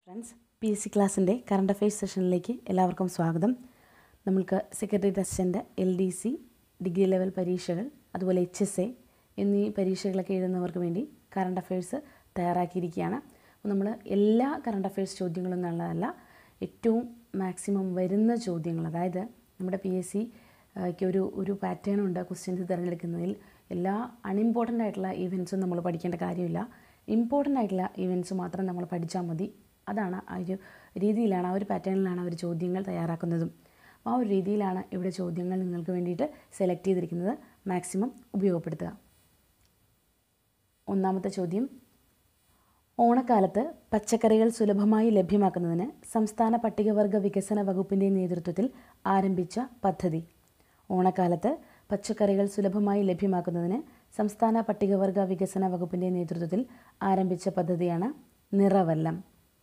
friends P S C ക്ലാസ്സിൻ്റെ current affairs സെഷനിലേക്ക് എല്ലാവർക്കും സ്വാഗതം നമ്മൾക്ക് secretary assistant L D C degree level പരീക്ഷകൾ അതുപോലെ എച്ച് എസ് എ എന്നീ പരീക്ഷകളൊക്കെ എഴുതുന്നവർക്ക് വേണ്ടി കറണ്ട് അഫയേഴ്സ് തയ്യാറാക്കിയിരിക്കുകയാണ് അപ്പോൾ നമ്മൾ എല്ലാ കറണ്ട് അഫയേഴ്സ് ചോദ്യങ്ങളും എന്നുള്ളതല്ല ഏറ്റവും മാക്സിമം വരുന്ന ചോദ്യങ്ങൾ അതായത് നമ്മുടെ പി എസ് സിക്ക് ഒരു ഒരു പാറ്റേൺ ഉണ്ട് ക്വസ്റ്റ്യൻസ് തിരഞ്ഞെടുക്കുന്നതിൽ എല്ലാ അൺഇമ്പോർട്ടൻ്റ് ആയിട്ടുള്ള ഈവൻസും നമ്മൾ പഠിക്കേണ്ട കാര്യമില്ല ഇമ്പോർട്ടൻ്റ് ആയിട്ടുള്ള ഈവൻസ് മാത്രം നമ്മൾ പഠിച്ചാൽ മതി അതാണ് ആ ഒരു രീതിയിലാണ് ആ ഒരു പാറ്റേണിലാണ് അവർ ചോദ്യങ്ങൾ തയ്യാറാക്കുന്നതും അപ്പോൾ ആ ഒരു രീതിയിലാണ് ഇവിടെ ചോദ്യങ്ങൾ നിങ്ങൾക്ക് വേണ്ടിയിട്ട് സെലക്ട് ചെയ്തിരിക്കുന്നത് മാക്സിമം ഉപയോഗപ്പെടുത്തുക ഒന്നാമത്തെ ചോദ്യം ഓണക്കാലത്ത് പച്ചക്കറികൾ സുലഭമായി ലഭ്യമാക്കുന്നതിന് സംസ്ഥാന പട്ടികവർഗ വികസന വകുപ്പിൻ്റെ നേതൃത്വത്തിൽ ആരംഭിച്ച പദ്ധതി ഓണക്കാലത്ത് പച്ചക്കറികൾ സുലഭമായി ലഭ്യമാക്കുന്നതിന് സംസ്ഥാന പട്ടികവർഗ വികസന വകുപ്പിൻ്റെ നേതൃത്വത്തിൽ ആരംഭിച്ച പദ്ധതിയാണ് നിറവല്ലം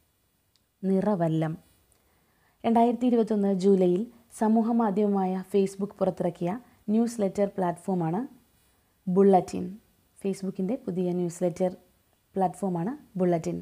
നിറവല്ലം രണ്ടായിരത്തി ഇരുപത്തൊന്ന് ജൂലൈയിൽ സമൂഹ മാധ്യമമായ ഫേസ്ബുക്ക് പുറത്തിറക്കിയ ന്യൂസ് ലെറ്റർ പ്ലാറ്റ്ഫോമാണ് ബുള്ളറ്റിൻ ഫേസ്ബുക്കിൻ്റെ പുതിയ ന്യൂസ് ലെറ്റർ പ്ലാറ്റ്ഫോമാണ് ബുള്ളറ്റിൻ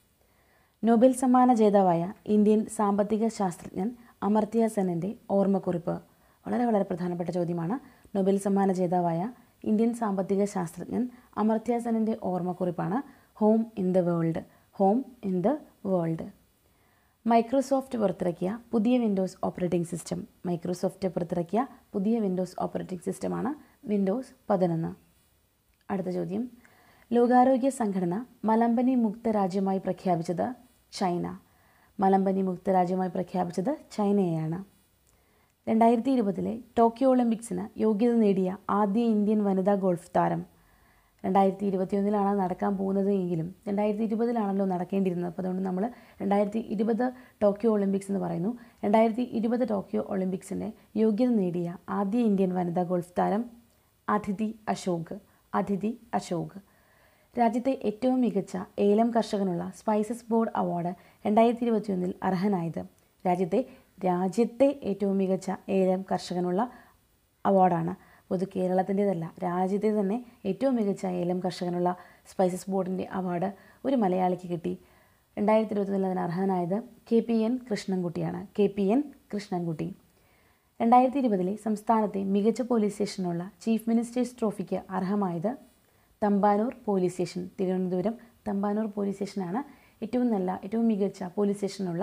നൊബേൽ സമ്മാന ജേതാവായ ഇന്ത്യൻ സാമ്പത്തിക ശാസ്ത്രജ്ഞൻ അമർത്യ സെന്നിൻ്റെ ഓർമ്മക്കുറിപ്പ് വളരെ വളരെ പ്രധാനപ്പെട്ട ചോദ്യമാണ് നൊബേൽ സമ്മാന ജേതാവായ ഇന്ത്യൻ സാമ്പത്തിക ശാസ്ത്രജ്ഞൻ അമർത്യ സെന്നിൻ്റെ ഓർമ്മക്കുറിപ്പാണ് home in the world home in the world Microsoft പുറത്തിറക്കിയ പുതിയ വിൻഡോസ് ഓപ്പറേറ്റിംഗ് സിസ്റ്റം മൈക്രോസോഫ്റ്റ് പുറത്തിറക്കിയ പുതിയ വിൻഡോസ് ഓപ്പറേറ്റിംഗ് സിസ്റ്റമാണ് വിൻഡോസ് പതിനൊന്ന് അടുത്ത ചോദ്യം ലോകാരോഗ്യ സംഘടന മലമ്പനി മുക്ത രാജ്യമായി പ്രഖ്യാപിച്ചത് ചൈന മലമ്പനി മുക്ത രാജ്യമായി പ്രഖ്യാപിച്ചത് ചൈനയെയാണ് രണ്ടായിരത്തി ഇരുപതിലെ ടോക്കിയോ ഒളിമ്പിക്സിന് യോഗ്യത നേടിയ ആദ്യ ഇന്ത്യൻ വനിതാ ഗോൾഫ് താരം രണ്ടായിരത്തി ഇരുപത്തിയൊന്നിലാണ് നടക്കാൻ പോകുന്നത് എങ്കിലും രണ്ടായിരത്തി ഇരുപതിലാണല്ലോ നടക്കേണ്ടിയിരുന്നത് അപ്പോൾ അതുകൊണ്ട് നമ്മൾ രണ്ടായിരത്തി ഇരുപത് ടോക്കിയോ ഒളിമ്പിക്സ് എന്ന് പറയുന്നു രണ്ടായിരത്തി ഇരുപത് ടോക്കിയോ ഒളിമ്പിക്സിൻ്റെ യോഗ്യത നേടിയ ആദ്യ ഇന്ത്യൻ വനിതാ ഗോൾഫ് താരം അതിഥി അശോക് അതിഥി അശോക് രാജ്യത്തെ ഏറ്റവും മികച്ച ഏലം കർഷകനുള്ള സ്പൈസസ് ബോർഡ് അവാർഡ് രണ്ടായിരത്തി ഇരുപത്തിയൊന്നിൽ അർഹനായത് രാജ്യത്തെ രാജ്യത്തെ ഏറ്റവും മികച്ച ഏലം കർഷകനുള്ള അവാർഡാണ് പൊതു കേരളത്തിൻ്റെതല്ല രാജ്യത്തെ തന്നെ ഏറ്റവും മികച്ച ഏലം കർഷകനുള്ള സ്പൈസസ് ബോർഡിൻ്റെ അവാർഡ് ഒരു മലയാളിക്ക് കിട്ടി രണ്ടായിരത്തി ഇരുപത്തൊന്നിൽ അതിന് അർഹനായത് കെ പി എൻ കൃഷ്ണൻകുട്ടിയാണ് കെ പി എൻ കൃഷ്ണൻകുട്ടി രണ്ടായിരത്തി ഇരുപതിലെ സംസ്ഥാനത്തെ മികച്ച പോലീസ് സ്റ്റേഷനുള്ള ചീഫ് മിനിസ്റ്റേഴ്സ് ട്രോഫിക്ക് അർഹമായത് Thampanoor police station Thiruvananthapuram Thampanoor police സ്റ്റേഷനാണ് ഏറ്റവും നല്ല ഏറ്റവും മികച്ച പോലീസ് സ്റ്റേഷനുള്ള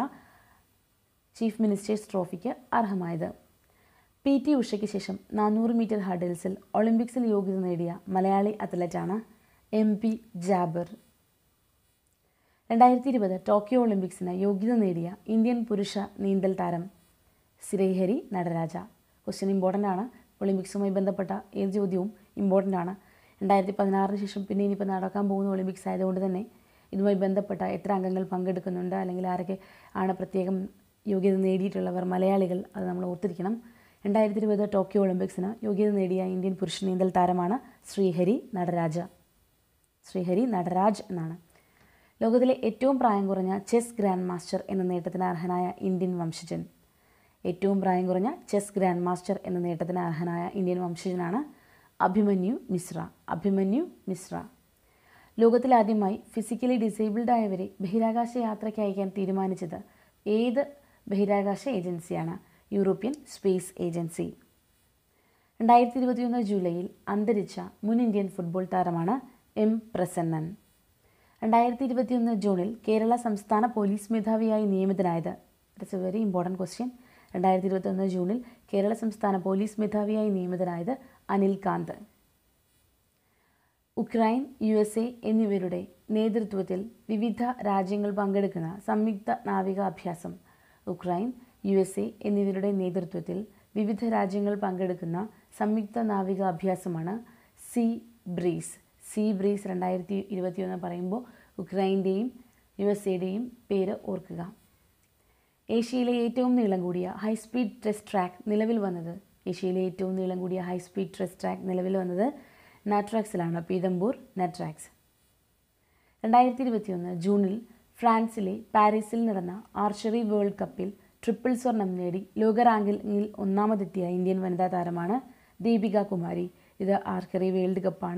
ചീഫ് മിനിസ്റ്റേഴ്സ് ട്രോഫിക്ക് അർഹമായത് പി ടി ഉഷയ്ക്ക് ശേഷം നാനൂറ് മീറ്റർ ഹർഡിൽസിൽ ഒളിമ്പിക്സിൽ യോഗ്യത നേടിയ മലയാളി അത്ലറ്റാണ് എം പി ജാബിർ രണ്ടായിരത്തി ഇരുപത് ടോക്കിയോ ഒളിമ്പിക്സിന് യോഗ്യത നേടിയ ഇന്ത്യൻ പുരുഷ നീന്തൽ താരം ശ്രീഹരി നടരാജ ക്വസ്റ്റ്യൻ ഇമ്പോർട്ടൻ്റ് ആണ് ഒളിമ്പിക്സുമായി ബന്ധപ്പെട്ട ഏത് ചോദ്യവും ഇമ്പോർട്ടൻ്റ് ആണ് രണ്ടായിരത്തി പതിനാറിന് ശേഷം പിന്നെ ഇനിയിപ്പോൾ നടക്കാൻ പോകുന്ന ഒളിമ്പിക്സ് ആയതുകൊണ്ട് തന്നെ ഇതുമായി ബന്ധപ്പെട്ട എത്ര അംഗങ്ങൾ പങ്കെടുക്കുന്നുണ്ട് അല്ലെങ്കിൽ ആരൊക്കെ ആണ് പ്രത്യേകം യോഗ്യത നേടിയിട്ടുള്ളവർ മലയാളികൾ അത് നമ്മൾ ഓർത്തിരിക്കണം രണ്ടായിരത്തി ഇരുപത് ടോക്കിയോ ഒളിമ്പിക്സിന് യോഗ്യത നേടിയ ഇന്ത്യൻ പുരുഷ നീന്തൽ താരമാണ് ശ്രീഹരി നടരാജ ശ്രീഹരി നടരാജ് എന്നാണ് ലോകത്തിലെ ഏറ്റവും പ്രായം കുറഞ്ഞ ചെസ് ഗ്രാൻഡ് മാസ്റ്റർ എന്ന നേട്ടത്തിന് അർഹനായ ഇന്ത്യൻ വംശജൻ ഏറ്റവും പ്രായം കുറഞ്ഞ ചെസ് ഗ്രാൻഡ് മാസ്റ്റർ എന്ന നേട്ടത്തിന് അർഹനായ ഇന്ത്യൻ വംശജനാണ് അഭിമന്യു മിശ്ര അഭിമന്യു മിശ്ര ലോകത്തിലാദ്യമായി ഫിസിക്കലി ഡിസേബിൾഡ് ആയവരെ ബഹിരാകാശ യാത്രയ്ക്ക് അയക്കാൻ തീരുമാനിച്ചത് ഏത് ബഹിരാകാശ ഏജൻസിയാണ് യൂറോപ്യൻ സ്പേസ് ഏജൻസി രണ്ടായിരത്തി ഇരുപത്തിയൊന്ന് ജൂലൈയിൽ അന്തരിച്ച മുൻ ഇന്ത്യൻ ഫുട്ബോൾ താരമാണ് എം പ്രസന്നൻ രണ്ടായിരത്തി ഇരുപത്തിയൊന്ന് ജൂണിൽ കേരള സംസ്ഥാന പോലീസ് മേധാവിയായി നിയമിതനായത് it's a very important question രണ്ടായിരത്തി ഇരുപത്തൊന്ന് ജൂണിൽ കേരള സംസ്ഥാന പോലീസ് മേധാവിയായി നിയമിതനായത് Anil Kant Ukraine U S A എന്നിവരുടെ നേതൃത്വത്തിൽ വിവിധ രാജ്യങ്ങൾ പങ്കെടുക്കുന്ന സംയുക്ത നാവികാഭ്യാസം ഉക്രൈൻ യു എസ് എ എന്നിവരുടെ നേതൃത്വത്തിൽ വിവിധ രാജ്യങ്ങൾ പങ്കെടുക്കുന്ന സംയുക്ത നാവികാഭ്യാസമാണ് സി ബ്രീസ് സി ബ്രീസ് രണ്ടായിരത്തി ഇരുപത്തിയൊന്ന് പറയുമ്പോൾ ഉക്രൈൻ്റെയും യു എസ് എയുടെയും പേര് ഓർക്കുക ഏഷ്യയിലെ ഏറ്റവും നീളം കൂടിയ ഹൈസ്പീഡ് ടെസ്റ്റ് ട്രാക്ക് നിലവിൽ വന്നത് ഏഷ്യയിലെ ഏറ്റവും നീളം കൂടിയ ഹൈസ്പീഡ് ടെസ്റ്റ് ട്രാക്ക് നിലവിൽ വന്നത് നാട്രാക്സിലാണ് പീതംബൂർ നാട്രാക്സ് രണ്ടായിരത്തി ഇരുപത്തിയൊന്ന് ജൂണിൽ ഫ്രാൻസിലെ പാരീസിൽ നടന്ന ആർച്ചറി വേൾഡ് കപ്പിൽ ട്രിപ്പിൾ സ്വർണം നേടി ലോക റാങ്കിങ്ങിൽ ഒന്നാമതെത്തിയ ഇന്ത്യൻ വനിതാ താരമാണ് ദീപിക കുമാരി ഇത് ആർച്ചറി വേൾഡ് കപ്പാണ്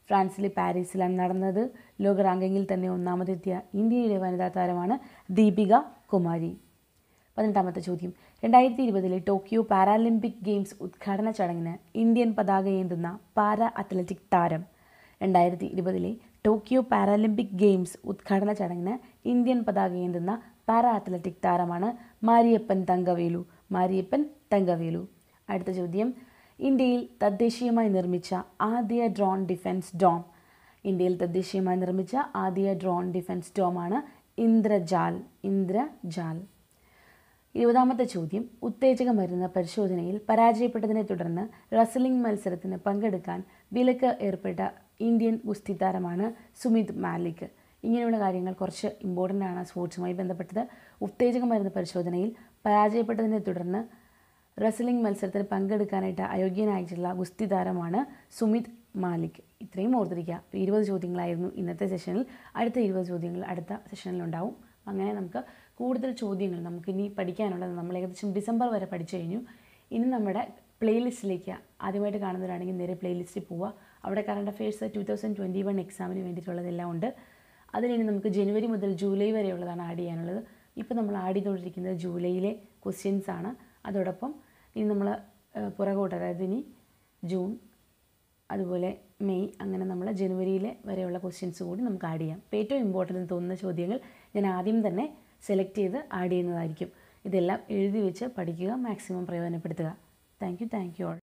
ഫ്രാൻസിലെ പാരീസിലാണ് നടന്നത് ലോക റാങ്കിങ്ങിൽ തന്നെ ഒന്നാമതെത്തിയ ഇന്ത്യയുടെ വനിതാ താരമാണ് ദീപിക കുമാരി പതിനെട്ടാമത്തെ ചോദ്യം രണ്ടായിരത്തി ഇരുപതിലെ ടോക്കിയോ പാരാലിമ്പിക് ഗെയിംസ് ഉദ്ഘാടന ചടങ്ങിന് ഇന്ത്യൻ പതാക ഏന്തുന്ന പാരാ അത്ലറ്റിക് താരം രണ്ടായിരത്തി ഇരുപതിലെ ടോക്കിയോ പാരാലിമ്പിക് ഗെയിംസ് ഉദ്ഘാടന ചടങ്ങിന് ഇന്ത്യൻ പതാക ഏന്തുന്ന പാരാ അത്ലറ്റിക് താരമാണ് മാരിയപ്പൻ തങ്കവേലു മാരിയപ്പൻ തങ്കവേലു അടുത്ത ചോദ്യം ഇന്ത്യയിൽ തദ്ദേശീയമായി നിർമ്മിച്ച ആദ്യ ഡ്രോൺ ഡിഫൻസ് ഡോം ഇന്ത്യയിൽ തദ്ദേശീയമായി നിർമ്മിച്ച ആദ്യ ഡ്രോൺ ഡിഫൻസ് ഡോമാണ് ഇന്ദ്രജാൽ ഇന്ദ്രജാൽ ഇരുപതാമത്തെ ചോദ്യം ഉത്തേജക മരുന്ന് പരിശോധനയിൽ പരാജയപ്പെട്ടതിനെ തുടർന്ന് റസലിംഗ് മത്സരത്തിന് പങ്കെടുക്കാൻ വിലക്ക് ഏർപ്പെട്ട ഇന്ത്യൻ ഗുസ്തി താരമാണ് സുമിത് മാലിക് ഇങ്ങനെയുള്ള കാര്യങ്ങൾ കുറച്ച് ഇമ്പോർട്ടൻ്റ് ആണ് സ്പോർട്സുമായി ബന്ധപ്പെട്ടത് ഉത്തേജക മരുന്ന് പരിശോധനയിൽ പരാജയപ്പെട്ടതിനെ തുടർന്ന് റസലിംഗ് മത്സരത്തിൽ പങ്കെടുക്കാനായിട്ട് അയോഗ്യനായിട്ടുള്ള ഗുസ്തി താരമാണ് സുമിത് മാലിക് ഇത്രയും ഓർത്തിരിക്കുക ഇരുപത് ചോദ്യങ്ങളായിരുന്നു ഇന്നത്തെ സെഷനിൽ അടുത്ത ഇരുപത് ചോദ്യങ്ങൾ അടുത്ത സെഷനിലുണ്ടാവും അങ്ങനെ നമുക്ക് കൂടുതൽ ചോദ്യങ്ങൾ നമുക്കിനി പഠിക്കാനുള്ളത് നമ്മൾ ഏകദേശം ഡിസംബർ വരെ പഠിച്ചു കഴിഞ്ഞു ഇനി നമ്മുടെ പ്ലേലിസ്റ്റിലേക്ക് ആദ്യമായിട്ട് കാണുന്നവരാണെങ്കിൽ നേരെ പ്ലേലിസ്റ്റിൽ പോവുക അവിടെ current affairs two thousand twenty one എക്സാമിന് വേണ്ടിയിട്ടുള്ളതെല്ലാം ഉണ്ട് അതിലിനി നമുക്ക് ജനുവരി മുതൽ ജൂലൈ വരെയുള്ളതാണ് ആഡ് ചെയ്യാനുള്ളത് ഇപ്പോൾ നമ്മൾ ആഡ് ചെയ്തുകൊണ്ടിരിക്കുന്നത് ജൂലൈയിലെ ക്വസ്റ്റ്യൻസ് ആണ് അതോടൊപ്പം ഇനി നമ്മൾ പുറകോട്ട് അതായത് ഇനി ജൂൺ അതുപോലെ മെയ് അങ്ങനെ നമ്മൾ ജനുവരിയിലെ വരെയുള്ള ക്വസ്റ്റ്യൻസ് കൂടി നമുക്ക് ആഡ് ചെയ്യാം അപ്പോൾ ഏറ്റവും ഇമ്പോർട്ടൻ്റ് തോന്നുന്ന ചോദ്യങ്ങൾ ഞാൻ ആദ്യം തന്നെ സെലക്ട് ചെയ്ത് ആഡ് ചെയ്യുന്നതായിരിക്കും ഇതെല്ലാം എഴുതി വെച്ച് പഠിക്കുക മാക്സിമം പ്രയോജനപ്പെടുത്തുക thank you thank you all